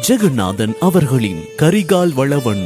ஜெகநாதன் அவர்களின் கரிகால் வளவன்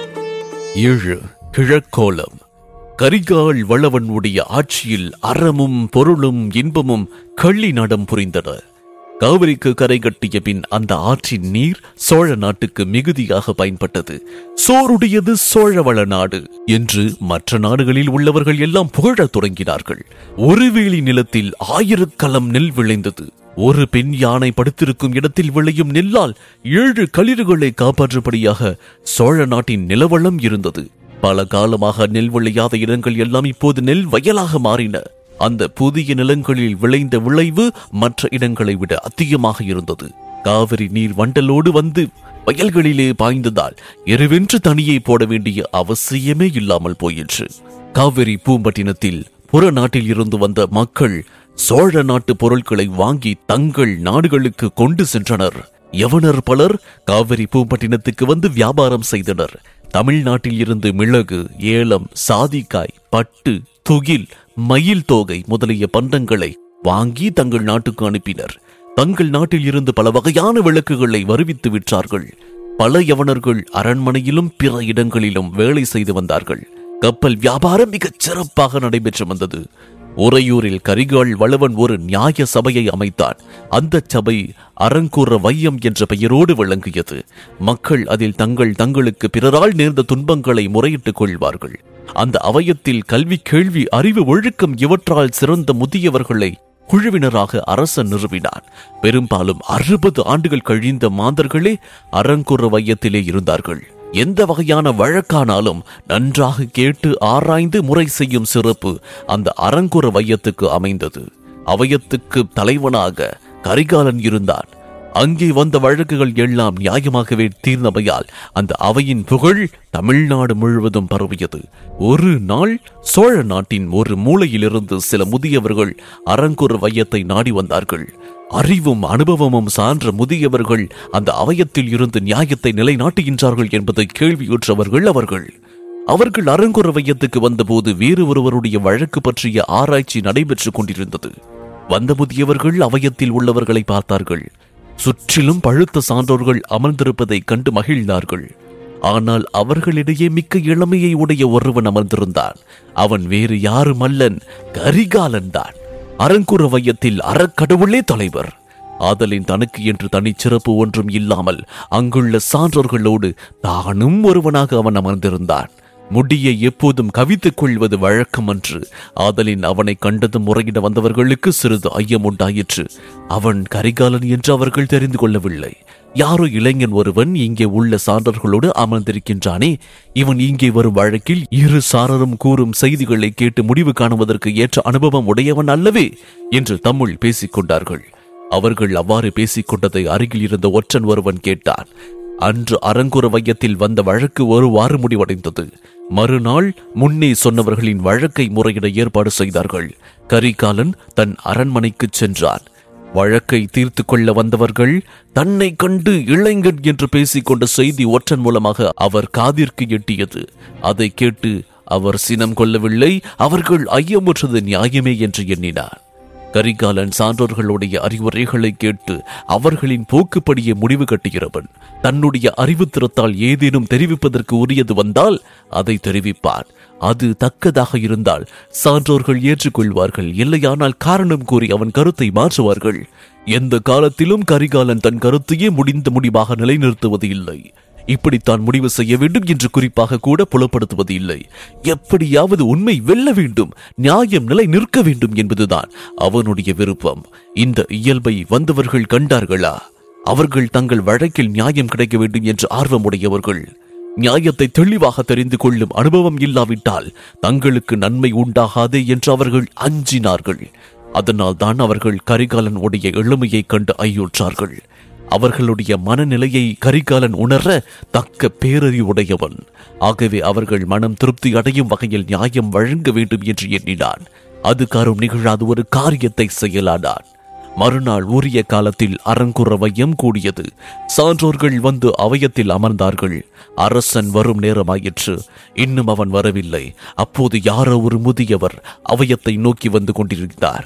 ஏழு கிழக்கோலம் கரிகால் வளவனுடைய ஆட்சியில் அறமும் பொருளும் இன்பமும் கள்ளி நடம் புரிந்தன காவிரிக்கு கரை கட்டிய பின் அந்த ஆற்றின் நீர் சோழ நாட்டுக்கு மிகுதியாக பயன்பட்டது சோறுடையது சோழவள நாடு என்று மற்ற நாடுகளில் உள்ளவர்கள் எல்லாம் புகழத் தொடங்கினார்கள் ஒரு வேலி நிலத்தில் ஆயிரக்கலம் நெல் விளைந்தது ஒரு பெண் யானை படுத்திருக்கும் இடத்தில் விளையும் நெல்லால் ஏழு களிறுகளை காப்பாற்றும்படியாக சோழ நாட்டின் நிலவளம் இருந்தது பல காலமாக நெல் விளையாத இடங்கள் எல்லாம் இப்போது நெல் வயலாக மாறின அந்த புதிய நிலங்களில் விளைந்த விளைவு மற்ற இடங்களை விட அதிகமாக இருந்தது காவிரி நீர் வண்டலோடு வந்து வயல்களிலே பாய்ந்ததால் எருவென்று தனியே போட வேண்டிய அவசியமே இல்லாமல் போயிற்று காவிரி பூம்பட்டினத்தில் புற நாட்டில் இருந்து வந்த மக்கள் சோழ நாட்டு பொருட்களை வாங்கி தங்கள் நாடுகளுக்கு கொண்டு சென்றனர் யவனர் பலர் காவிரி பூம்பட்டினத்துக்கு வந்து வியாபாரம் செய்தனர் தமிழ்நாட்டில் இருந்து மிளகு ஏலம் சாதிக்காய் பட்டு துகில் மயில் தோகை முதலிய பண்டங்களை வாங்கி தங்கள் நாட்டுக்கு அனுப்பினர் தங்கள் நாட்டில் இருந்து பல வகையான விளக்குகளை வருவித்து விற்றார்கள் பல யவனர்கள் அரண்மனையிலும் பிற இடங்களிலும் வேலை செய்து வந்தார்கள் கப்பல் வியாபாரம் மிகச் சிறப்பாக நடைபெற்று வந்தது உறையூரில் கரிகால் வளவன் ஒரு நியாய சபையை அமைத்தான் அந்த சபை அறங்கூற வையம் என்ற பெயரோடு விளங்கியது மக்கள் அதில் தங்கள் தங்களுக்கு பிறரால் நேர்ந்த துன்பங்களை முறையிட்டுக் கொள்வார்கள் அந்த அவயத்தில் கல்வி கேள்வி அறிவு ஒழுக்கம் இவற்றால் சிறந்த முதியவர்களை குழுவினராக அரசன் நிறுவினான் பெரும்பாலும் அறுபது ஆண்டுகள் கழிந்த மாந்தர்களே அறங்குற வையத்திலே இருந்தார்கள் எந்த வகையான வழக்கானாலும் நன்றாக கேட்டு ஆராய்ந்து முறை செய்யும் சிறப்பு அந்த அறங்குற வையத்துக்கு அமைந்தது அவயத்துக்கு தலைவனாக கரிகாலன் இருந்தான் அங்கே வந்த வழக்குகள் எல்லாம் நியாயமாகவே தீர்ந்தமையால் அந்த அவையின் புகழ் தமிழ்நாடு முழுவதும் பரவியது ஒரு நாள் சோழ நாட்டின் ஒரு மூலையிலிருந்து சில முதியவர்கள் அரங்குர் வையத்தை நாடி வந்தார்கள் அறிவும் அனுபவமும் சான்ற முதியவர்கள் அந்த அவயத்தில் இருந்து நியாயத்தை நிலைநாட்டுகின்றார்கள் என்பதை கேள்வியுற்றவர்கள் அவர்கள் அவர்கள் அரங்குற வையத்துக்கு வந்தபோது வேறு ஒருவருடைய வழக்கு பற்றிய ஆராய்ச்சி நடைபெற்றுக் கொண்டிருந்தது வந்த முதியவர்கள் அவயத்தில் உள்ளவர்களை பார்த்தார்கள் சுற்றிலும் பழுத்த சான்றோர்கள் அமர்ந்திருப்பதைக் கண்டு மகிழ்ந்தார்கள் ஆனால் அவர்களிடையே மிக்க இளமையை உடைய ஒருவன் அமர்ந்திருந்தான் அவன் வேறு யாரும் அல்லன் கரிகாலன் தான் அரங்குற வையத்தில் அறக்கடவுளே தலைவர் ஆதலின் தனக்கு என்று தனிச்சிறப்பு ஒன்றும் இல்லாமல் அங்குள்ள சான்றோர்களோடு தானும் ஒருவனாக அவன் அமர்ந்திருந்தான் முடியை எப்போதும் கவித்துக் கொள்வது வழக்கமன்று ஆதலின் அவனை கண்டதும் முறையிட வந்தவர்களுக்கு சிறிது ஐயம் உண்டாயிற்று அவன் கரிகாலன் என்று அவர்கள் தெரிந்து கொள்ளவில்லை யாரோ இளைஞன் ஒருவன் இங்கே உள்ள சான்றர்களோடு அமர்ந்திருக்கின்றானே இவன் இங்கே வரும் வழக்கில் இரு சாரரும் கூறும் செய்திகளை கேட்டு முடிவு காணுவதற்கு ஏற்ற அனுபவம் உடையவன் அல்லவே என்று தம்முள் பேசிக் கொண்டார்கள் அவர்கள் அவ்வாறு பேசிக் கொண்டதை அருகில் இருந்த ஒற்றன் ஒருவன் கேட்டான் அன்று அரங்குற வையத்தில் வந்த வழக்கு ஒருவாறு முடிவடைந்தது மறுநாள் முன்னே சொன்னவர்களின் வழக்கை முறையிட ஏற்பாடு செய்தார்கள் கரிகாலன் தன் அரண்மனைக்கு சென்றான் வழக்கை தீர்த்து கொள்ள வந்தவர்கள் தன்னை கண்டு இளைஞன் என்று பேசிக்கொண்ட செய்தி ஒற்றன் மூலமாக அவர் காதிற்கு எட்டியது அதை கேட்டு அவர் சினம் கொள்ளவில்லை அவர்கள் ஐயமுற்றது நியாயமே என்று எண்ணினார் கரிகாலன் சான்றோர்களுடைய அறிவுரைகளை கேட்டு அவர்களின் போக்குப்படியே முடிவு கட்டுகிறவன் தன்னுடைய அறிவுத்திறத்தால் ஏதேனும் தெரிவிப்பதற்கு உரியது வந்தால் அதை தெரிவிப்பான் அது தக்கதாக இருந்தால் சான்றோர்கள் ஏற்றுக்கொள்வார்கள் இல்லையானால் காரணம் கூறி அவன் கருத்தை மாற்றுவார்கள் எந்த காலத்திலும் கரிகாலன் தன் கருத்தையே முடிந்த முடிவாக நிலைநிறுத்துவது இல்லை இப்படித்தான் முடிவு செய்ய வேண்டும் என்று குறிப்பாக கூட புலப்படுத்துவது இல்லை எப்படியாவது உண்மை வெல்ல வேண்டும் நியாயம் நிலை நிற்க வேண்டும் என்பதுதான் அவனுடைய விருப்பம் இந்த இயல்பை வந்தவர்கள் கண்டார்களா அவர்கள் தங்கள் வழக்கில் நியாயம் கிடைக்க வேண்டும் என்று ஆர்வமுடையவர்கள் நியாயத்தை தெளிவாக தெரிந்து கொள்ளும் அனுபவம் இல்லாவிட்டால் தங்களுக்கு நன்மை உண்டாகாதே என்று அவர்கள் அஞ்சினார்கள் அதனால் தான் அவர்கள் கரிகாலன் உடைய எளிமையைக் கண்டு ஐயுற்றார்கள் அவர்களுடைய மனநிலையை கரிகாலன் உணர தக்க பேரறிவுடையவன் ஆகவே அவர்கள் மனம் திருப்தி அடையும் வகையில் நியாயம் வழங்க வேண்டும் என்று எண்ணினான் அது காரும் நிகழாத ஒரு காரியத்தை செய்யலானான் மறுநாள் உரிய காலத்தில் அரங்குற வையம் கூடியது சான்றோர்கள் வந்து அவயத்தில் அமர்ந்தார்கள் அரசன் வரும் நேரமாயிற்று இன்னும் அவன் வரவில்லை அப்போது யாரோ ஒரு முதியவர் அவயத்தை நோக்கி வந்து கொண்டிருந்தார்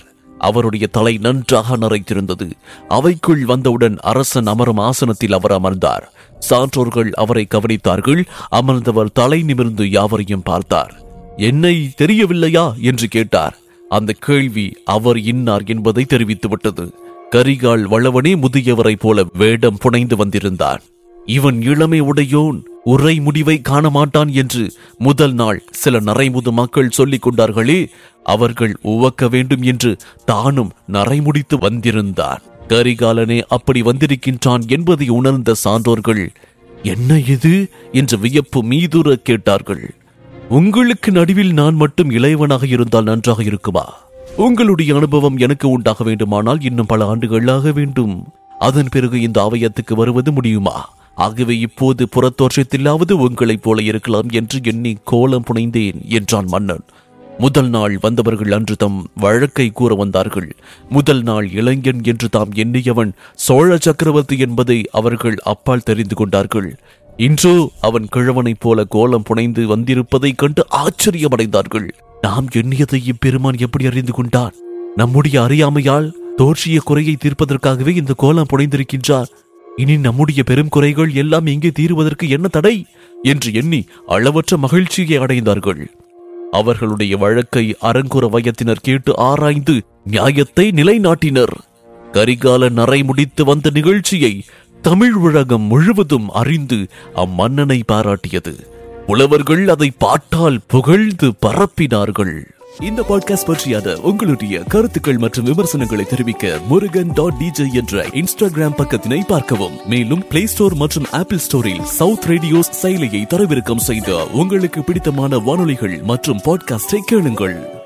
அவருடைய தலை நன்றாக நரைத்திருந்தது அவைக்குள் வந்தவுடன் அரசன் அமரும் ஆசனத்தில் அவர் அமர்ந்தார் சான்றோர்கள் அவரை கவனித்தார்கள் அமர்ந்தவர் தலை நிமிர்ந்து யாவரையும் பார்த்தார் என்னை தெரியவில்லையா என்று கேட்டார் அந்த கேள்வி அவர் இன்னார் என்பதை தெரிவித்துவிட்டது கரிகால் வளவனே முதியவரைப் போல வேடம் புனைந்து வந்திருந்தான் இவன் இளமை உடையோன் உரை முடிவை காண மாட்டான் என்று முதல் நாள் சில நரைமுது மக்கள் சொல்லிக் கொண்டார்களே அவர்கள் உவக்க வேண்டும் என்று தானும் நரைமுடித்து வந்திருந்தான் கரிகாலனே அப்படி வந்திருக்கின்றான் என்பதை உணர்ந்த சான்றோர்கள் என்ன இது என்று வியப்பு மீதுர கேட்டார்கள் உங்களுக்கு நடுவில் நான் மட்டும் இளையவனாக இருந்தால் நன்றாக இருக்குமா உங்களுடைய அனுபவம் எனக்கு உண்டாக வேண்டுமானால் இன்னும் பல ஆண்டுகள் ஆக வேண்டும் அதன் பிறகு இந்த ஆவயத்துக்கு வருவது முடியுமா ஆகவே இப்போது புறத்தோற்றத்திலாவது உங்களைப் போல இருக்கலாம் என்று எண்ணி கோலம் புனைந்தேன் என்றான் மன்னன் முதல் நாள் வந்தவர்கள் அன்று தம் வழக்கை கூற வந்தார்கள் முதல் நாள் இளைஞன் என்று தாம் எண்ணியவன் சோழ சக்கரவர்த்தி என்பதை அவர்கள் அப்பால் தெரிந்து கொண்டார்கள் இன்றோ அவன் கிழவனைப் போல கோலம் புனைந்து வந்திருப்பதைக் கண்டு ஆச்சரியமடைந்தார்கள் நாம் எண்ணியதை இப்பெருமான் எப்படி அறிந்து கொண்டான் நம்முடைய அறியாமையால் தோற்றிய குறையை தீர்ப்பதற்காகவே இந்த கோலம் புனைந்திருக்கின்றார் இனி நம்முடைய பெரும் குறைகள் எல்லாம் இங்கே தீருவதற்கு என்ன தடை என்று எண்ணி அளவற்ற மகிழ்ச்சியை அடைந்தார்கள் அவர்களுடைய வழக்கை அரங்குற வயத்தினர் கேட்டு ஆராய்ந்து நியாயத்தை நிலைநாட்டினர் கரிகால நரை முடித்து வந்த நிகழ்ச்சியை தமிழ் உலகம் முழுவதும் அறிந்து அம்மன்னனை பாராட்டியது புலவர்கள் அதை பாட்டால் புகழ்ந்து பரப்பினார்கள் இந்த பாட்காஸ்ட் பற்றியான உங்களுடைய கருத்துக்கள் மற்றும் விமர்சனங்களை தெரிவிக்க முருகன் டாட் டிஜே என்ற இன்ஸ்டாகிராம் பக்கத்தினை பார்க்கவும் மேலும் பிளே ஸ்டோர் மற்றும் ஆப்பிள் ஸ்டோரில் சவுத் ரேடியோஸ் செயலியை தரவிறக்கம் செய்து உங்களுக்கு பிடித்தமான வானொலிகள் மற்றும் பாட்காஸ்டை கேளுங்கள்